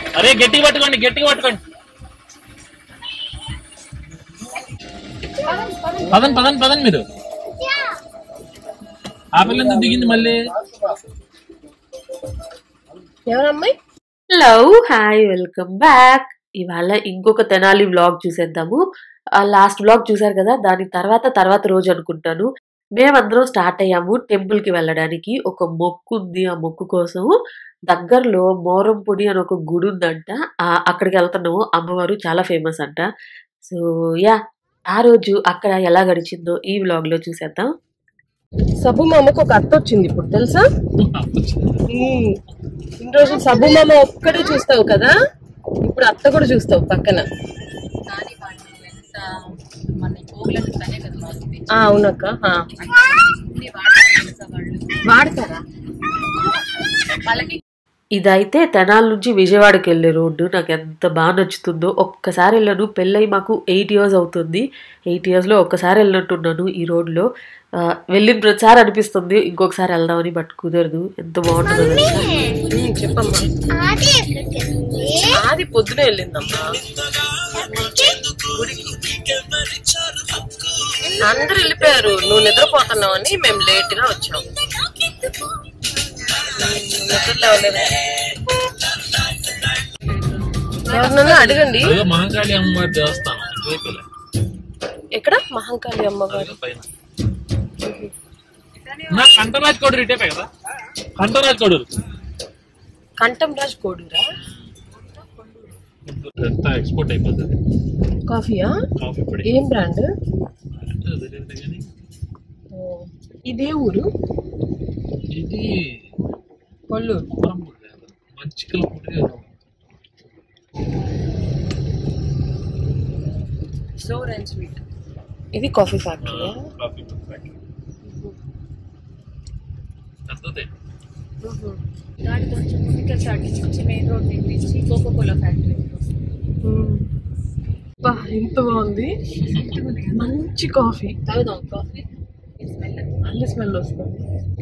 అరే గట్టిగా పట్టుకోండి గట్టిగా పట్టుకోండి పదండి పదండి పదండి మీరు ఆ పిల్ల ఎందుకు దిగింది మళ్ళీ ఎవరమ్మాయి హలో హాయ్ వెల్కమ్ బ్యాక్ ఇవాళ ఇంకొక తెనాలి వ్లాగ్ చూసేద్దాము లాస్ట్ వ్లాగ్ చూసారు కదా దాని తర్వాత తర్వాత రోజు అనుకుంటాను మేమందరం స్టార్ట్ అయ్యాము టెంపుల్ కి వెళ్ళడానికి ఒక మొక్కు ఉంది ఆ మొక్కు కోసం దగ్గరలో మోరంపొడి అని ఒక గుడి ఉందంట ఆ, అక్కడికి వెళ్తున్నాము అమ్మవారు చాలా ఫేమస్ అంట సో యా ఆ రోజు అక్కడ ఎలా గడిచిందో ఈ వ్లాగ్ లో చూసేద్దాం సబ్బు మామకు ఒక అత్త వచ్చింది ఇప్పుడు తెలుసా ఉమ్. ఇన్ని రోజులు సబ్బు మామ ఒక్కడే చూస్తావు కదా ఇప్పుడు అత్త కూడా చూస్తావు పక్కన ఆ, అవునక్క ఆ. వాడతారా ఇదైతే తెనాల నుంచి విజయవాడకి వెళ్ళే రోడ్డు నాకు ఎంత బాగా నచ్చుతుందో ఒక్కసారి వెళ్ళాను పెళ్ళై మాకు ఎయిట్ ఇయర్స్ అవుతుంది ఎయిట్ ఇయర్స్లో ఒక్కసారి వెళ్ళినట్టున్నాను ఈ రోడ్లో ఆ, వెళ్ళిన ప్రతిసారి అనిపిస్తుంది ఇంకొకసారి వెళ్దామని బట్ కుదరదు ఎంత బాగుంటుందో తెలుసా? ఉమ్, చెప్పమ్మా ఆది పొద్దునే వెళ్ళిందమ్మా అందరు వెళ్ళిపోయారు నువ్వు నిద్రపోతున్నావు అని మేము లేట్ గా వచ్చాం నిద్రలో లేవలేదా? ఎవరినన్నా అడగండి అదే మహాకాళి అమ్మవారి దేవస్థానం ఇటువైపు వెళ్ళండి. ఎక్కడ మహంకాళి అమ్మవారు అదే పైన నా కంటరాజ్ కోడూరు ఇటేపే కదా కంటరాజ్ కోడూరు కంఠం రాజ్ కోడూరా ఎంత ఎక్స్పోర్ట్ అయిపోతుంది కాఫీయా కాఫీ పొడి ఏం బ్రాండ్ తెలియదు కానీ ఇదే ఊరు ఇది కొల్లూరు మరంపూడి లేదు మంచికల పొడి ఏదో. స్టోర్ అండ్ స్వీట్ ఇది కాఫీ ఫ్యాక్టరీ కాఫీ పొడి ఫ్యాక్టరీ పెద్దదే దాని కొంచెం ముందుకు స్టార్ట్ నుంచి మెయిన్ రోడ్ నుంచి కోకో కోలా ఫ్యాక్టరీ ఎంత బాగుంది మంచి కాఫీ తాగుదాం కాఫీ స్మెల్ అల్లి స్మెల్ వస్తుంది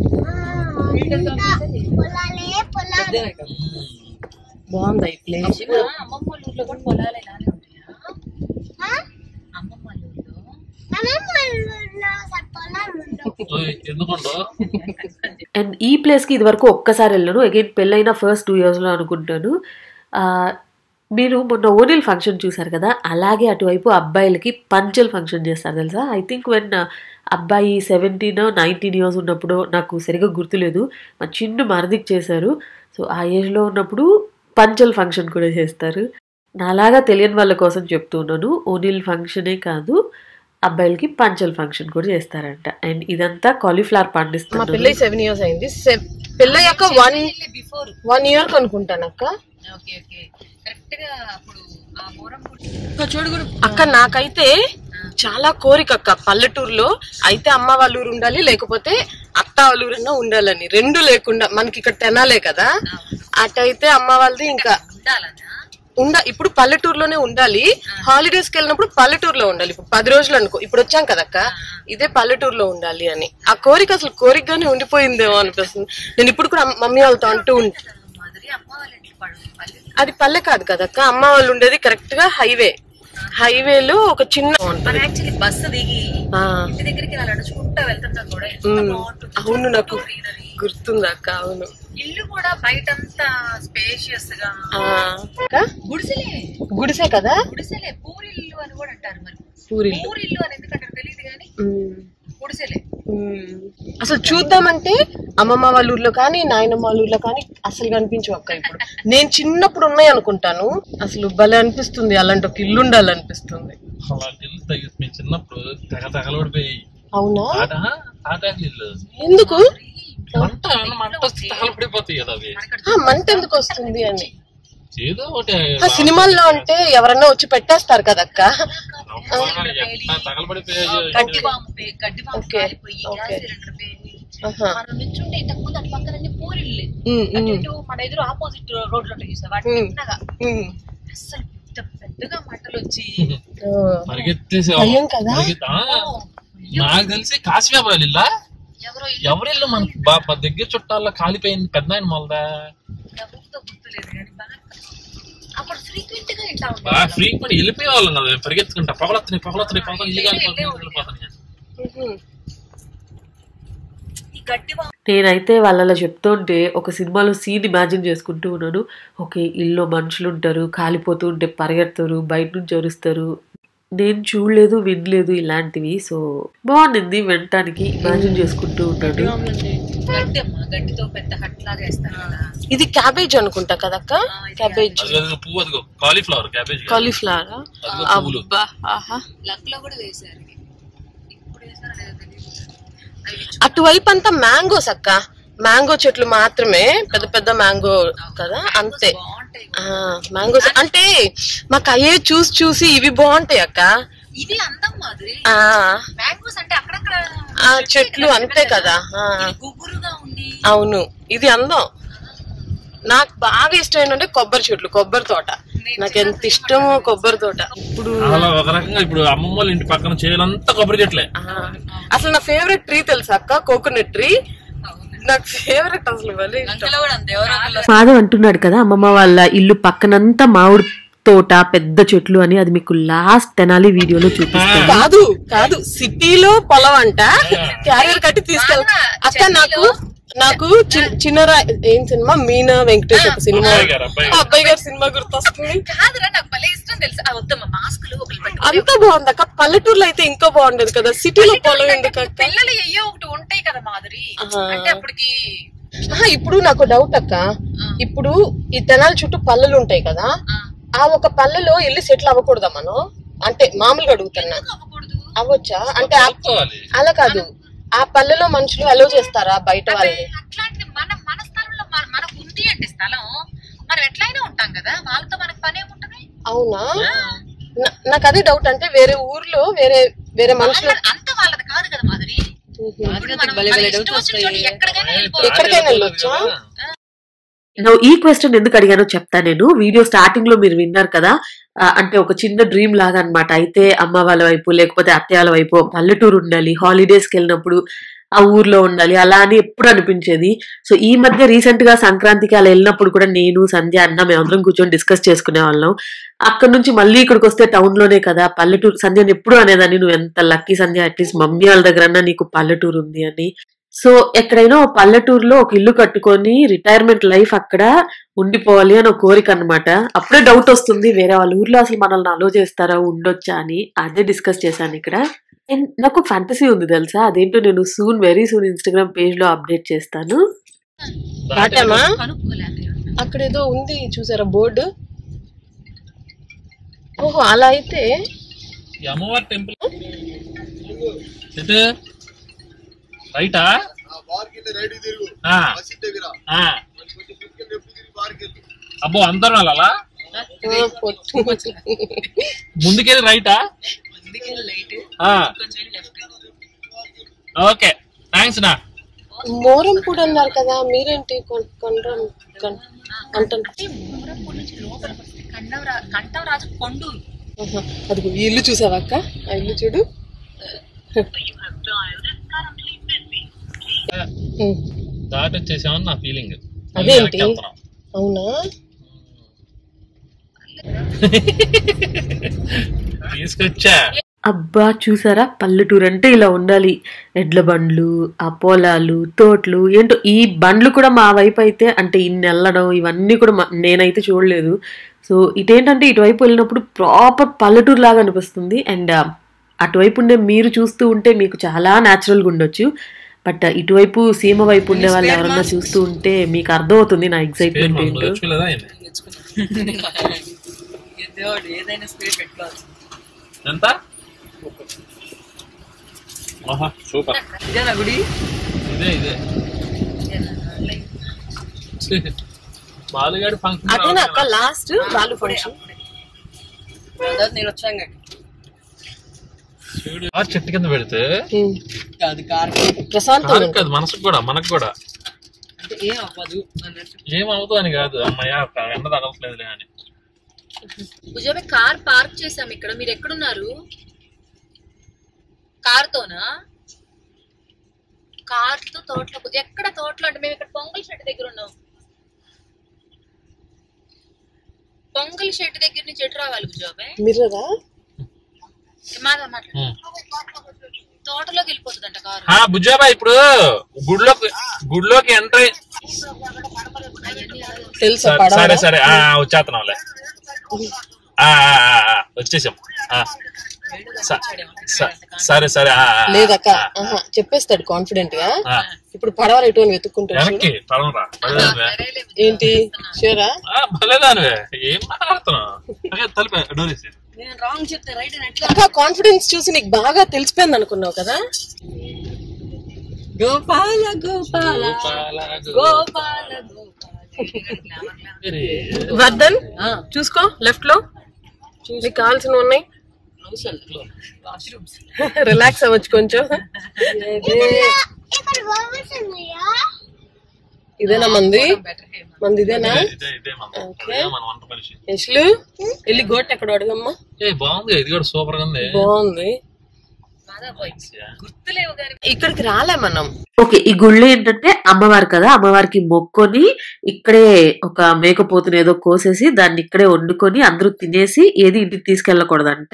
బాగుంది ఈ ప్లేస్ అమ్మమ్మ వాళ్ళ ఊర్లో కూడా పొలాలు ఇలానే ఉంటాయా అమ్మమ్మ వాళ్ళ ఊర్లో ఓయ్, ఎందుకుండో అండ్ ఈ ప్లేస్కి ఇదివరకు ఒక్కసారి వెళ్ళాను అగైన్ పెళ్ళైన ఫస్ట్ టూ ఇయర్స్లో అనుకుంటాను ఆ, మీరు మొన్న ఓనిల్ ఫంక్షన్ చూసారు కదా అలాగే అటువైపు అబ్బాయిలకి పంచల్ ఫంక్షన్ చేస్తారు తెలుసా ఐ థింక్ వెన్ అబ్బాయి సెవెంటీన్ నైన్టీన్ ఇయర్స్ ఉన్నప్పుడు నాకు సరిగ్గా గుర్తులేదు మా చిన్న మరదికి చేశారు సో ఆ ఏజ్లో ఉన్నప్పుడు పంచల్ ఫంక్షన్ కూడా చేస్తారు నాలాగా తెలియని వాళ్ళ కోసం చెప్తున్నాను ఓనిల్ ఫంక్షనే కాదు అబ్బాయిలకి పంచల్ ఫంక్షన్ కూడా చేస్తారంట అండ్ ఇదంతా కాలీఫ్లవర్ మా పండిస్తున్నారు పెళ్ళి సెవెన్ ఇయర్స్ అయింది పెళ్ళయ్యాక వన్ బిఫోర్ వన్ ఇయర్ అనుకుంటాను అక్క ఓకే ఓకే కరెక్ట్ గా అప్పుడు ఆ మోరం అక్క నాకైతే చాలా కోరిక అక్క పల్లెటూరులో అయితే అమ్మ వాళ్ళ ఊరు ఉండాలి లేకపోతే అత్త వాళ్ళ ఊరన్నా ఉండాలని రెండు లేకుండా మనకి ఇక్కడ తెనాలే కదా అటైతే అమ్మ వాళ్ళది ఇంకా ఉండాలన్నా ఉండ ఇప్పుడు పల్లెటూరులోనే ఉండాలి హాలిడేస్ కి వెళ్ళినప్పుడు పల్లెటూరులో ఉండాలి ఇప్పుడు పది రోజులు అనుకో ఇప్పుడు వచ్చాం కదక్క ఇదే పల్లెటూరులో ఉండాలి అని ఆ కోరిక అసలు కోరికగానే ఉండిపోయిందేమో అనిపిస్తుంది నేను ఇప్పుడు కూడా అమ్మ- మమ్మీ వాళ్ళతో అంటూ ఉంటా మాదిరి అమ్మ వాళ్ళ ఇంట్లో పడు పల్లె అది పల్లె కాదు కదక్క అమ్మ వాళ్ళు ఉండేది కరెక్ట్ గా హైవే హైవేలో ఒక చిన్న మన యాక్చువల్లీ బస్సు దిగి ఆ, ఇంటి దగ్గరికి అలా నడుచుకుంటా వెళ్తుంటా కూడా ఎంత ఉమ్, బాగుంటుంది అవును నాకు greenery. గుర్తుందక్క అవును ఇల్లు కూడా బయటంతా స్పేషియస్ గా ఆ, అక్క, గుడిసెలే గుడిసే కదా గుడిసెలే పూరిల్లు అని కూడా అంటారు మరి పూరిల్లు పూరిల్లు అని ఎందుకంటారు తెలియదు కానీ ఉమ్, గుడిసెలే ఉమ్. అసలు చూద్దామంటే అమ్మమ్మ వాళ్ళ ఊర్లో కానీ నాయనమ్మ వాళ్ళ ఊర్లో కానీ అసలు కనిపించవు అక్క ఇప్పుడు నేను చిన్నప్పుడు ఉన్నాయి అనుకుంటాను అసలు భలే అనిపిస్తుంది అలాంటి ఒక ఇల్లు ఉండాలనిపిస్తుంది అలా ఇల్లు తగ్గి మేము చిన్నప్పుడు తెగ తగలబడిపోయాయి అవునా ఆట ఆటాకి ఇల్లు ఎందుకు మంట మంట తగలబడిపోతాయి కదా అవి ఆ, మంట ఎందుకు వస్తుంది అని ఏదో ఒకటి ఆ సినిమాల్లో అంటే ఎవరన్నా వచ్చి పెట్టేస్తారు కదక్క అమ్మా, ఎట్లా తగలబడిపోయాయి గడ్డి బాంబు పే గడ్డి బాంబు ఓకే, కాలిపోయి గ్యాస్ ఓకే. సిలిండర్ పేలి ఆహా. మనం నుంచుంటే ఇంతకు ముందు అటు పక్కన పూరిల్లు ఉమ్, అటు ఉమ్, ఇటు మన ఎదురు ఆపోజిట్ రోడ్ లో చూసా వాటి ఉమ్. చిన్నగా ఉమ్. అసలు పెద్ద పెద్దగా మంటలు వచ్చి ఓ. పరిగెత్తేసావు భయం కదా? పరిగెత్త- ఆ, నాకు తెలిసి కాశీబాబాయ్ ఇల్లా ఎవరో ఎవరి ఇల్లు మనకి బా- బా దగ్గర చుట్టాల్లో కాలిపోయింది పెద్ద ఆయన మొలదా ఎవరితో గుర్తులేదు కానీ బాగా అప్పుడు ఫ్రీక్వెంట్ గా ఇంటా బాగా ఉంటాం ఫ్రీక్వెంట్ వెళ్ళిపోయే వాళ్ళం కదా మేము పరిగెత్తుకుంటా పొగలొత్తున్నాయి పొగలొత్తున్నాయి పొగలు ఇల్లు కాలిపోతున్నాయి వెళ్ళిపోతున్నాయి ఉహు. ఈ గడ్డి వా- నేనైతే వాళ్ళలో చెప్తుంటే ఒక సినిమాలో సీన్ ఇమాజిన్ చేసుకుంటూ ఉన్నాను ఓకే ఇల్లు మనుషులు ఉంటారు కాలిపోతూ ఉంటే పరిగెడతారు బయట నుంచి అరుస్తారు నేను చూడలేదు వినలేదు ఇలాంటివి సో బాగుండింది వినటానికి ఇమాజిన్ చేసుకుంటూ ఉన్నాను గడ్డి అమ్మా గడ్డితో పెద్ద హట్ లాగా వేస్తారు కదా ఇది క్యాబేజ్ అనుకుంటా కదక్క క్యాబేజ్ అది అదిగో పువ్వు అదిగో కాలీఫ్లవర్ క్యాబేజ్ కాలీఫ్లవర్ అదిగో పువ్వులు అబ్బా ఆహా లక్ లో కూడా వేసారు ఇప్పుడు వేసారో లేదో తెలియదు అవి అటువైపు అంతా మ్యాంగోస్ అక్క మ్యాంగో చెట్లు మాత్రమే పెద్ద పెద్ద మ్యాంగో కదా అంతే బాగుంటాయి ఆ మ్యాంగోస్ అంటే మాకు అయ్యే చూసి చూసి ఇవి బాగుంటాయి అక్క ఇది అందం మాదిరి ఆ మ్యాంగోస్ అంటే అక్కడక్కడ ఆ చెట్లు అంతే కదా ఆ, ఇది గుగ్గురుగా ఉండి అవును ఇది అందం నాకు బాగా ఇష్టం ఏంటంటే కొబ్బరి చెట్లు కొబ్బరి తోట నాకు ఎంత ఇష్టమో కొబ్బరి తోట ఇప్పుడు అలా ఒక రకంగా ఇప్పుడు అమ్మమ్మ వాళ్ళ ఇంటి పక్కన చేయాలంతా కొబ్బరి చెట్లే ఆ, అసలు నా ఫేవరెట్ ట్రీ తెలుసా అక్క కోకోనట్ ట్రీ నాకు ఫేవరెట్ అసలు భలే ఇష్టం అందులో కూడా అంతే ఎవరో ఒకళ్ళు మాధవ్ అంటున్నాడు కదా అమ్మమ్మ వాళ్ళ ఇల్లు పక్కనంతా మామిడి తోట పెద్ద చెట్లు అని అది మీకు లాస్ట్ తెనాలి వీడియోలో చూపిస్తాను కాదు కాదు సిటీలో పొలం అంట క్యారియర్ కట్టి తీసుకెళ్ అక్క నాకు నాకు చి- చిన్నరా ఏం సినిమా మీనా వెంకటేష్ ఒక సినిమా అబ్బాయి గారు, అబ్బాయి గారు. అబ్బాయి గారి సినిమా గుర్తొస్తుంది కాదురా నాకు భలే ఇష్టం తెలుసు ఆ వద్దమ్మ మాస్కులు ఒకళ్ళు పెట్టుకో అంత బాగుంది అక్క పల్లెటూరులో అయితే ఇంకా బాగుండేది కదా సిటీలో పొలం ఎందుకు అక్క పిల్లలు అయ్యో ఒకటి ఉంటాయి కదా మాదిరి ఆహా. అంటే అప్పటికి ఆహా, ఇప్పుడు నాకు డౌట్ అక్క ఇప్పుడు ఈ తెనాల చుట్టూ పల్లెలు ఉంటాయి కదా ఆ, ఆ ఒక పల్లెలో వెళ్ళి సెటిల్ అవ్వకూడదా మనం అంటే మామూలుగా అడుగుతున్నా ఎందుకు అవ్వకూడదు అవ్వచ్చా అంటే ఆ- కలుపుకోవాలి అలా కాదు ఆ పల్లెలో మనుషులు అలో చేస్తారా బయట వాళ్ళని అట్లాంటి మన మన స్థలంలో మన- మనకు ఉంది అంటే స్థలం మనం ఎట్లయినా ఉంటాం కదా వాళ్ళతో మనకు పని ఏముంటది అవునా నా- నాకు అదే డౌట్ అంటే వేరే ఊర్లో వేరే వేరే మనుషులు వాళ్ళ- అంత వాళ్ళది కాదు కదా మాదిరి ఇప్పుడు మనం మన ఇష్టం వచ్చిన చోట ఎక్కడికైనా వెళ్ళిపోవచ్చు ఎక్కడికైనా వెళ్ళొచ్చా? నా ఈ క్వశ్చన్ ఎందుకు అడిగానో చెప్తా నేను వీడియో స్టార్టింగ్ లో మీరు విన్నారు కదా ఆ, అంటే ఒక చిన్న డ్రీమ్ లాగా అన్నమాట అయితే అమ్మ వాళ్ళ వైపు లేకపోతే అత్తయ్య వాళ్ళ వైపు పల్లెటూరు ఉండాలి హాలిడేస్కి వెళ్ళినప్పుడు ఆ ఊర్లో ఉండాలి అలా అని ఎప్పుడు అనిపించేది సో ఈ మధ్య రీసెంట్ గా సంక్రాంతికి అలా వెళ్ళినప్పుడు కూడా నేను సంధ్య అన్న మేమందరం కూర్చొని డిస్కస్ చేసుకునే వాళ్ళం అక్కడ నుంచి మళ్ళీ ఇక్కడికి వస్తే టౌన్ లోనే కదా పల్లెటూరు సంధ్యని ఎప్పుడు అనేదాన్ని నువ్వు ఎంత లక్కీ సంధ్య అట్లీస్ట్ మమ్మీ వాళ్ళ దగ్గర నీకు పల్లెటూరు ఉంది అని సో ఎక్కడైనా ఓ పల్లెటూరులో ఒక ఇల్లు కట్టుకొని రిటైర్మెంట్ లైఫ్ అక్కడ ఉండిపోవాలి అని ఒక కోరిక అనమాట అప్పుడే డౌట్ వస్తుంది వేరే వాళ్ళ ఊర్లో అసలు మనల్ని అలో చేస్తారా ఉండొచ్చా అని అదే డిస్కస్ చేశాను ఇక్కడ And నాకు ఫ్యాంటసీ ఉంది తెలుసా అదేంటో నేను soon very soon Instagram page లో అప్డేట్ చేస్తాను దాటామా కనుక్కోలేక అక్కడ ఏదో ఉంది చూసారా బోర్డు ఓహో అలా అయితే ఈ అమ్మవారి టెంపుల్ ఎటు రైటా ఆ. ఆ. అబ్బో అందరం వెళ్ళాలా ఆ, పొట్టు. ముందుకెళ్ళి రైటా ఆ. ఓకే థ్యాంక్స్ నా మోరం కూడా అన్నారు కదా మీరేంటి కొన్- కొనరం కొన్- అంటారు కండవరా కంఠం రాజు కొండూరు ఆహా. అదిగో ఈ ఇల్లు చూసావా అక్క ఆ ఇల్లు చూడు ఉమ్. దాటి వచ్చేసామని నా ఫీలింగ్ అదేంటి? అవునా తీసుకొచ్చా అబ్బా చూసారా పల్లెటూరు అంటే ఇలా ఉండాలి ఎడ్ల బండ్లు ఆ పొలాలు తోటలు ఏంటో ఈ బండ్లు కూడా మా వైపు అయితే అంటే ఇన్ని వెళ్ళడం ఇవన్నీ కూడా మా- నేనైతే చూడలేదు సో ఇటేంటంటే ఇటువైపు వెళ్ళినప్పుడు ప్రాపర్ పల్లెటూరు లాగా అనిపిస్తుంది అండ్ అటువైపు ఉండే మీరు చూస్తూ ఉంటే మీకు చాలా న్యాచురల్గా ఉండొచ్చు బట్ ఇటువైపు సీమ వైపు ఉండే వాళ్ళు ఎవరన్నా చూస్తూ ఉంటే మీకు అర్థమవుతుంది నా ఎక్సైట్మెంట్ ఏంటో తెచ్చుకోలేదా ఏంటి? ఏదైనా స్పీడ్ పెట్టుకోవచ్చు ఎంత ఆహా సూపర్ ఇదేనా గుడి ఇదే ఇదే బాలుగాడి ఫంక్షన్ అదేనా అక్క లాస్ట్ బాలు ఫంక్షన్ నేను వచ్చాను ఆ చెట్టు కింద పెడితే అది కార్ ప్రశాంతంగా కాదు కాదు మనసుకు కూడా మనకు కూడా అంటే ఏం అవ్వదు అన్నట్టు ఏమవుతూ అని కాదు అమ్మయ్య ఎండ తగలట్లేదులే అని భుజమే కార్ పార్క్ చేసాం ఇక్కడ మీరు ఎక్కడున్నారు కార్ తోనా కార్ తో తోటలో కొద్ది- ఎక్కడ తోటలో అంటే మేము ఇక్కడ పొంగల్ షెడ్ దగ్గర ఉన్నాం పొంగల్ షెట్ దగ్గర నుంచి ఎటు రావాలి గుజాబే మిర్రరా మాదా మాట్లాడు ఉమ్. తోటలోకి వెళ్ళిపోతుందంట కారు ఆ బుజ్జాబాయ్ ఇప్పుడు గుడిలోకి గుడిలోకి ఎంటర్ తెలుసా సరే పడవ సరే సరే ఆ, వచ్చేస్తున్నాంలే ఆ, ఆ, ఆ, ఆ, వచ్చేసాం ఆ. స- స- సరే సరే ఆ, ఆ, లేదక్క ఆహా, చెప్పేస్తాడు కాన్ఫిడెంట్ గా ఆ. ఇప్పుడు పడవ ఎటు అని వెతుక్కుంటాడు చూడు. వెనక్కి పడవరా భలేదానివే. ఏంటి షూరా ఆ, భలేదానివే ఏం మాట్లాడుతున్నావు అదే తలిపే డోరేసి అక్క కాన్ఫిడెన్స్ చూసి నీకు బాగా తెలిసిపోయింది అనుకున్నావు కదా గోపాల గోపాల గోపాల వర్ధన్ చూసుకో లెఫ్ట్ లో నీకు కావాల్సిన ఉన్నాయి రిలాక్స్ అవ్వచ్చు కొంచెం ఇదేనా మంది మంది ఇదేనా ఇదే ఇదే మన ఇదే మన వంట మనిషి యశ్లు వెళ్ళి గోట్ ఎక్కడ అడగమ్మా ఏ బాగుంది ఇది కూడా సూపర్ గా ఉంది బాగుంది గుర్తులేవు గాని ఇక్కడికి రాలే మనం ఓకే ఈ గుళ్ళు ఏంటంటే అమ్మవారు కదా అమ్మవారికి మొక్కొని ఇక్కడే ఒక మేకపోతుని ఏదో కోసేసి దాన్ని ఇక్కడే వండుకొని అందరూ తినేసి ఏది ఇంటికి తీసుకెళ్ళకూడదంట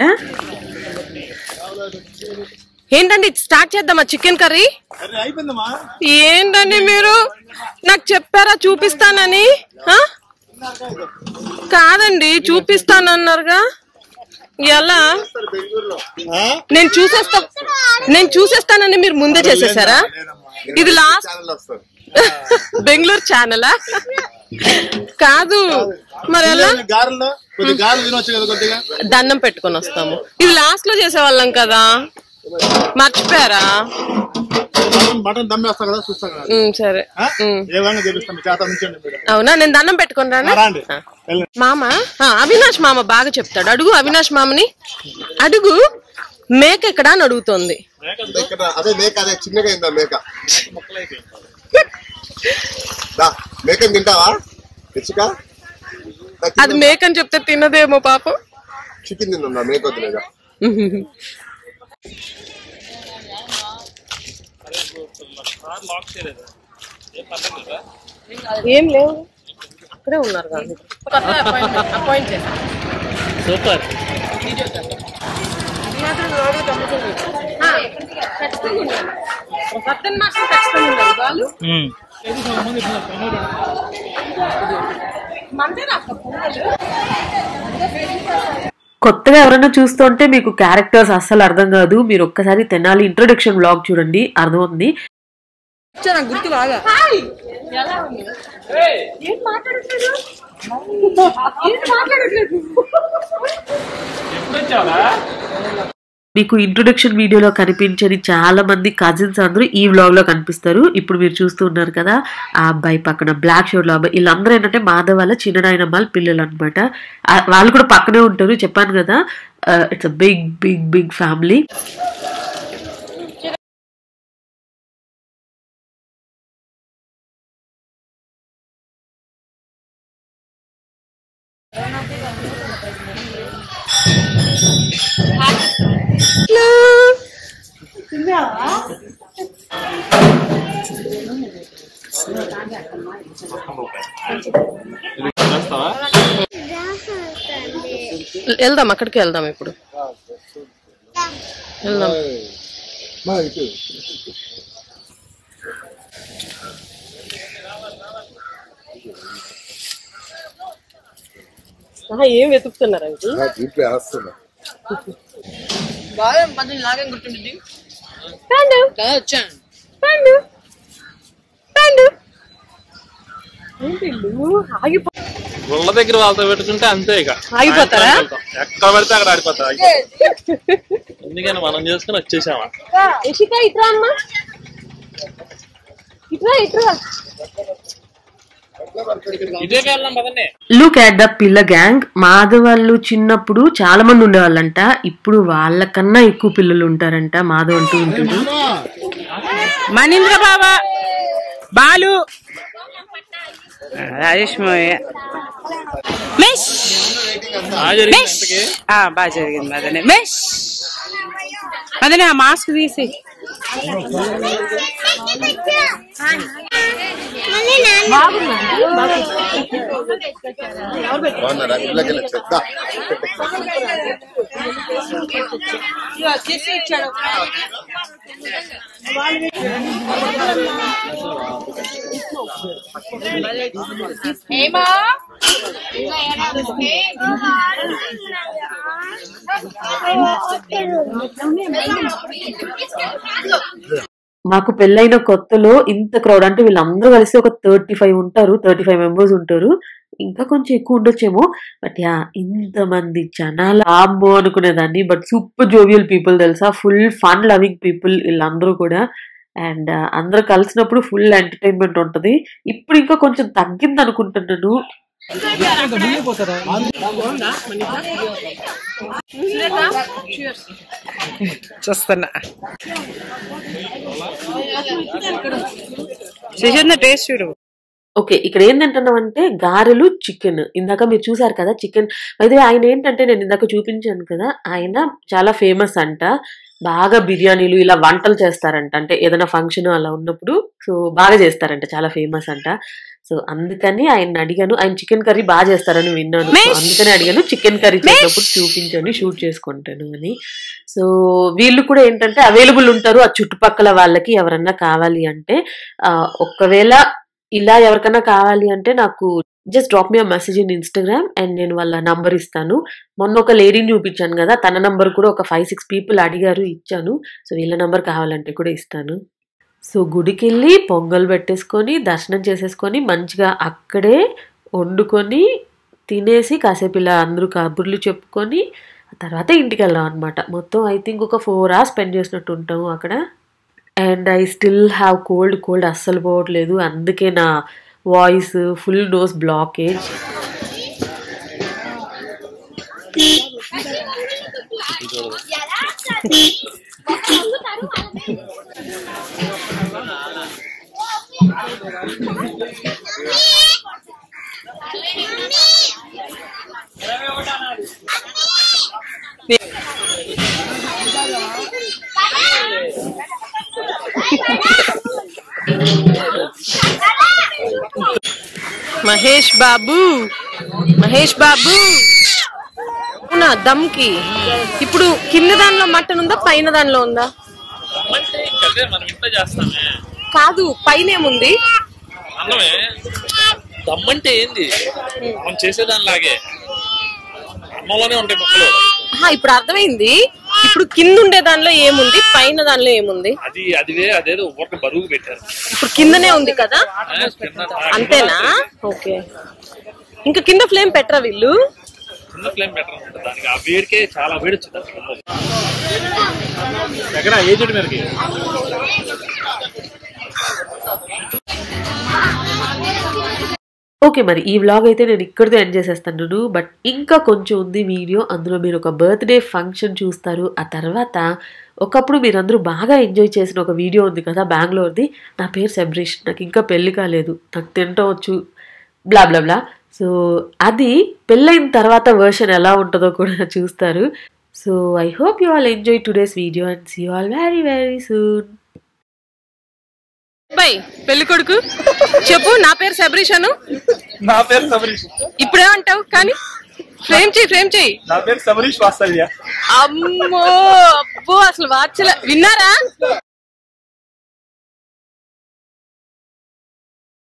ఏంటండి స్టార్ట్ చేద్దామా చికెన్ కర్రీ ఏంటండి మీరు నాకు చెప్పారా చూపిస్తానని ఆ? కాదండి చూపిస్తానన్నారుగా ఎలా నేను చూసేస్తా నేను చూసేస్తానని మీరు ముందే చేసేసారా ఇది లాస్ట్ బెంగళూరు ఛానలా కాదు మరి ఎలా గారెల్లో కొద్దిగా గారెలు తినొచ్చు కదా కొద్దిగా దండం పెట్టుకొని వస్తాము ఇది లాస్ట్ లో చేసేవాళ్ళం కదా మర్చిపోయారా మటన్ మటన్ దమ్మేస్తాం కదా చూస్తాం కదా ఉమ్, సరే ఆ? ఉమ్. ఏ విధంగా చేపిస్తాం చేత నుంచండి మీరు అవునా నేను దండం పెట్టుకొని ఆ, రానా రండి వెళ్ళండి మామ ఆ, అవినాష్ మామ బాగా చెప్తాడు అడుగు అవినాష్ మామని అడుగు మేక ఎక్కడా అని అడుగుతోంది ఇక్కడ అదే మేక అదే చిన్నగా అయిందా మేక దా మేకని తింటావా తెచ్చుక అది మేక అని చెప్తే తినదేమో పాపం చికెన్ తిన్నా మేక వద్దులేగా ఏం లేవు అక్కడే ఉన్నారు కానీ అపాయింట్ చేశాను సూపర్ రతన్ మాస్టర్ ఖచ్చితంగా ఉన్నారు వాళ్ళు మందేనా అక్క పువ్వులు? కొత్తగా ఎవరైనా చూస్తుంటే మీకు క్యారెక్టర్స్ అస్సలు అర్థం కాదు మీరు ఒక్కసారి తెనాలి ఇంట్రొడక్షన్ బ్లాగ్ చూడండి అర్థమవుతుంది హాయ్ ఎలా ఉంది ఏం మాట్లాడట్లేదు ఏం మాట్లాడట్లేదు మీకు ఇంట్రొడక్షన్ వీడియోలో కనిపించని చాలా మంది కజిన్స్ అందరూ ఈ వ్లాగ్ లో కనిపిస్తారు ఇప్పుడు మీరు చూస్తూ ఉన్నారు కదా ఆ అబ్బాయి పక్కన బ్లాక్ షోడ్ లో అబ్బాయి వీళ్ళందరూ ఏంటంటే మాధవ్ వాళ్ళ చిన్ననాయనమ్మాల పిల్లలు అనమాట వాళ్ళు కూడా పక్కనే ఉంటారు చెప్పాను కదా it's a big big big family వెళ్దాం అక్కడికి వెళ్దాం ఇప్పుడు వెళ్దాం మా ఇటు ఆహా, ఏం వెతుకుతున్నారు అంకుల్ నా దీంట్లో వేస్తున్నా బాగా పద్ధతి నాకేం గుర్తుండి పండు వచ్చాను పండు పండు ఏంటి ఇల్లు? ఆగిపో గుళ్ళ దగ్గర వాళ్ళతో పెట్టుకుంటే అంతే ఇక ఆగిపోతారా? ఎక్కడ పడితే అక్కడ ఆడిపోతా ఎందుకని మనం చేసుకుని వచ్చేసామా యశిక ఇట్రా అమ్మా ఇట్రా ఇట్రా ఇదే వెళ్ళాం పదండి లుక్ అట్ ద పిల్ల గ్యాంగ్ మాధవ్ వాళ్ళు చిన్నప్పుడు చాలా మంది ఉండేవాళ్ళంట ఇప్పుడు వాళ్ళకన్నా ఎక్కువ పిల్లలు ఉంటారంట మాధవ్ అంటూ ఉంటుంది మణీంద్ర బాబా బాలు రాజేష్ మావయ్య మిస్ ఆ జరిగింది ఇంతకీ ఆ, బాగా జరిగింది మదనే మిస్ మదనే ఆ మాస్క్ తీసి మళ్ళీ నాన్న బాగున్నారా ఇంట్లోకి వెళ్ళి చెప్తా మాకు పెళ్ళైన కొత్తలో ఇంత క్రౌడ్ అంటే వీళ్ళందరూ కలిసి ఒక థర్టీ ఫైవ్ ఉంటారు థర్టీ ఫైవ్ మెంబర్స్ ఉంటారు ఇంకా కొంచెం ఎక్కువ ఉండొచ్చేమో బట్ యా ఇంతమంది జనాలు ఆమ్మో అనుకునేదాన్ని బట్ సూపర్ జోవియల్ పీపుల్ తెలుసా ఫుల్ ఫన్ లవింగ్ పీపుల్ వీళ్ళందరూ కూడా అండ్ అందరూ కలిసినప్పుడు ఫుల్ ఎంటర్టైన్మెంట్ ఉంటది ఇప్పుడు ఇంకా కొంచెం తగ్గింది అనుకుంటున్నాను చూస్తున్నా చేసిందా టేస్ట్ చూడు ఓకే ఇక్కడ ఏం తింటున్నామంటే గారెలు చికెన్ ఇందాక మీరు చూసారు కదా చికెన్ అయితే ఆయన ఏంటంటే నేను ఇందాక చూపించాను కదా ఆయన చాలా ఫేమస్ అంట బాగా బిర్యానీలు ఇలా వంటలు చేస్తారంట అంటే ఏదైనా ఫంక్షన్ అలా ఉన్నప్పుడు సో బాగా చేస్తారంట చాలా ఫేమస్ అంట సో అందుకని ఆయన అడిగాను ఆయన చికెన్ కర్రీ బాగా చేస్తారని విన్నాను సో అందుకని అడిగాను చికెన్ కర్రీ చేసినప్పుడు చూపించండి షూట్ చేసుకుంటాను అని సో వీళ్ళు కూడా ఏంటంటే అవైలబుల్ ఉంటారు ఆ చుట్టుపక్కల వాళ్ళకి ఎవరన్నా కావాలి అంటే ఆ, ఒకవేళ ఇలా ఎవరికైనా కావాలి అంటే నాకు just drop me message in Instagram and నేను వాళ్ళ నంబర్ ఇస్తాను మొన్న ఒక లేడీని చూపించాను కదా తన నంబర్ కూడా ఒక ఫైవ్ సిక్స్ పీపుల్ అడిగారు ఇచ్చాను సో వీళ్ళ నంబర్ కావాలంటే కూడా ఇస్తాను సో గుడికి వెళ్ళి పొంగల్ పెట్టేసుకొని దర్శనం చేసేసుకొని మంచిగా అక్కడే వండుకొని తినేసి కాసేపు ఇలా అందరూ కబుర్లు చెప్పుకొని ఆ తర్వాత ఇంటికి వెళ్ళాం అనమాట మొత్తం ఐ థింక్ ఒక ఫోర్ అవర్స్ స్పెండ్ చేసినట్టు ఉంటాము అక్కడ and I still have cold cold అస్సలు పోవట్లేదు అందుకే నా voice full nose blockage Mahesh Babu Mahesh Babu అవునా దమ్కి ఇప్పుడు కింద దానిలో మటన్ ఉందా పైన దానిలో ఉందా అంటే ఇంకదే మనం ఇంట్లో చేస్తామే కాదు పైన ఏముంది అన్నమే దమ్మంటే ఏంది మనం చేసేదానిలాగే అన్నంలోనే ఉంటాయి ముక్కలు ఆహా, ఇప్పుడు అర్థమైంది ఇప్పుడు కింద ఉండే దానిలో ఏముంది పైన దానిలో ఏముంది అది అదివే అదేదో ఊరికి బరువు పెట్టారు ఇప్పుడు కిందనే ఉంది కదా ఆ, కింద- ఆ, అంతేనా ఓకే ఇంకా కింద ఫ్లేమ్ పెట్టరా వీళ్ళు కింద ఫ్లేమ్ బెటర్ ఉంటుంది దానికి ఆ వేడికే చాలా వేడి వచ్చింది అది కింద. ఎక్కడ ఏజెడ్ మీదకి ఓకే మరి ఈ వ్లాగ్ అయితే నేను ఇక్కడితో ఎండ్ చేసేస్తాను బట్ ఇంకా కొంచెం ఉంది వీడియో అందులో మీరు ఒక బర్త్డే ఫంక్షన్ చూస్తారు ఆ తర్వాత ఒకప్పుడు మీరందరూ బాగా ఎంజాయ్ చేసిన ఒక వీడియో ఉంది కదా బెంగళూరుది నా పేరు సెబ్రిష్ నాకు ఇంకా పెళ్లి కాలేదు నాకు తింటవచ్చు బ్లా బ్లా బ్లా సో అది పెళ్ళైన తర్వాత వర్షన్ ఎలా ఉంటుందో కూడా చూస్తారు so I hope you all enjoy today's video and see all very very soon bye పెళ్లి కొడుకు చెప్పు నా పేరు శబరీష్ అను నా పేరు సమరీష్ ఇప్పుడేమంటావు కానీ ఫ్రేమ్ చేయి ఫ్రేమ్ చేయి నా పేరు సమరీష్ వాత్సల్య అమ్మో అబ్బో అసలు వాచల విన్నారా